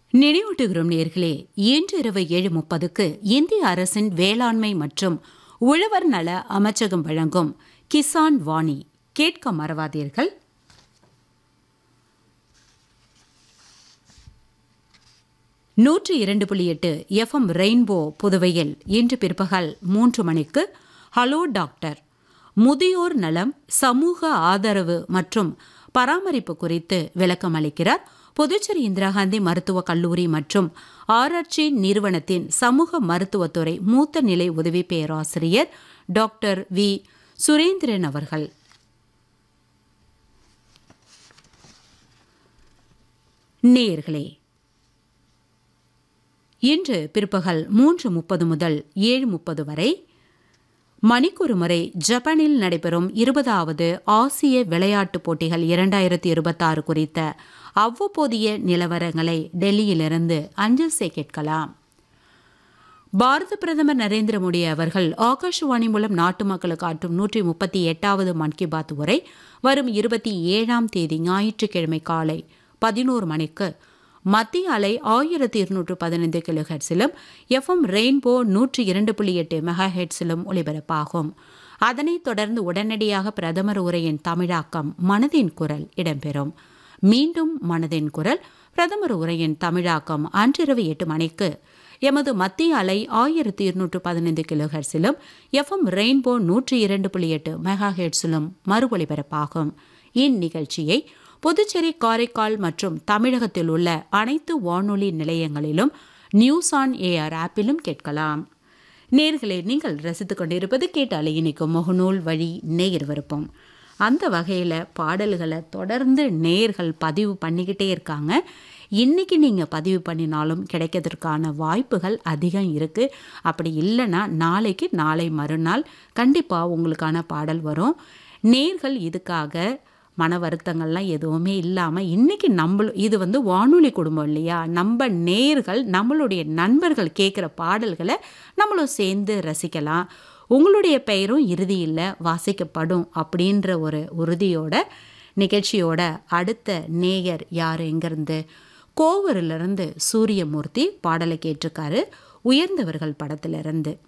நினைவூட்டுகிறோம் நேர்களே இன்று இரவு ஏழு முப்பதுக்கு இந்திய அரசின் வேளாண்மை மற்றும் உழவர் நல அமைச்சகம் வழங்கும் கிசான் வாணி கேட்க மறவாதீர்கள் நூற்றி இரண்டு புள்ளி எட்டு எஃப்எம் ரெயின்போ புதுவையில் இன்று பிற்பகல் மூன்று மணிக்கு ஹலோ டாக்டர் முதியோர் நலம் சமூக ஆதரவு மற்றும் பராமரிப்பு குறித்து விளக்கம் அளிக்கிறார் புதுச்சேரி இந்திரா காந்தி மருத்துவக் கல்லூரி மற்றும் ஆராய்ச்சி நிறுவனத்தின் சமூக மருத்துவத்துறை மூத்த நிலை உதவி பேராசிரியர் டாக்டர் வி சுரேந்திரன் அவர்கள் நேயர்களே இன்று பிற்பகல் மூன்று முப்பது முதல் ஏழு முப்பது வரை மணிக்கொரு முறை ஜப்பானில் நடைபெறும் இருபதாவது ஆசிய விளையாட்டுப் போட்டிகள் இரண்டாயிரத்தி இருபத்தாறு குறித்த அவ்வப்போதைய நிலவரங்களை டெல்லியிலிருந்து அஞ்சல் சே கேட்கலாம் பாரத பிரதமர் நரேந்திர மோடி அவர்கள் ஆகாஷவாணி மூலம் நாட்டு மக்களுக்கு ஆற்றும் நூற்றி முப்பத்தி எட்டாவது மன் கி பாத் உரை வரும் இருபத்தி ஏழாம் தேதி ஞாயிற்றுக்கிழமை காலை பதினோரு மணிக்கு மத்திய அலை ஆயிரத்தி இருநூற்று பதினைந்து கிலோ ஹெட்ஸிலும் எஃப்எம் ரெயின்போ நூற்றி இரண்டு புள்ளி எட்டு மெகா ஹெட்ஸிலும் ஒலிபரப்பாகும் அதனைத் தொடர்ந்து உடனடியாக பிரதமர் உரையின் தமிழாக்கம் மனதின் குரல் இடம்பெறும் மீண்டும் மனதின் குரல் பிரதமர் உரையின் தமிழாக்கம் அன்றிரவு எட்டு மணிக்கு எமது மத்திய அலை ஆயிரத்தி இருநூற்று பதினைந்து கிலோ ஹெட்ஸிலும் எஃப்எம் ரெயின்போ நூற்றி இரண்டு புள்ளி எட்டு மெகா ஹெட்ஸிலும் மறு ஒலிபரப்பாகும் இந்நிகழ்ச்சியை புதுச்சேரி காரைக்கால் மற்றும் தமிழகத்தில் உள்ள அனைத்து வானொலி நிலையங்களிலும் நியூஸ் ஆன் ஏஆர் ஆப்பிலும் கேட்கலாம் நேர்களே நீங்கள் ரசித்துக் கொண்டிருப்பது கேட்டாலே இனிக்கும் முகநூல் வழி நேயர் விருப்பம் அந்த வகையில் பாடல்களை தொடர்ந்து நேர்கள் பதிவு பண்ணிக்கிட்டே இருக்காங்க இன்றைக்கி நீங்கள் பதிவு பண்ணினாலும் கிடைக்கிறதுக்கான வாய்ப்புகள் அதிகம் இருக்குது அப்படி இல்லைன்னா நாளைக்கு நாளை மறுநாள் கண்டிப்பாக உங்களுக்கான பாடல் வரும் நேர்கள் இதுக்காக மன வருத்தங்கள்லாம் எதுவுமே இல்லாமல் இன்றைக்கி நம்மள இது வந்து வானொலி குடும்பம் இல்லையா நம்ம நேர்கள் நம்மளுடைய நண்பர்கள் கேட்குற பாடல்களை நம்மளும் சேர்ந்து ரசிக்கலாம் உங்களுடைய பெயரும் இறுதியில் வாசிக்கப்படும் அப்படின்ற ஒரு உறுதியோட நிகழ்ச்சியோட அடுத்த நேயர் யார் எங்கேருந்து கோவூரிலிருந்து சூரியமூர்த்தி பாடலை கேட்டிருக்காரு உயர்ந்தவர்கள் படத்திலிருந்து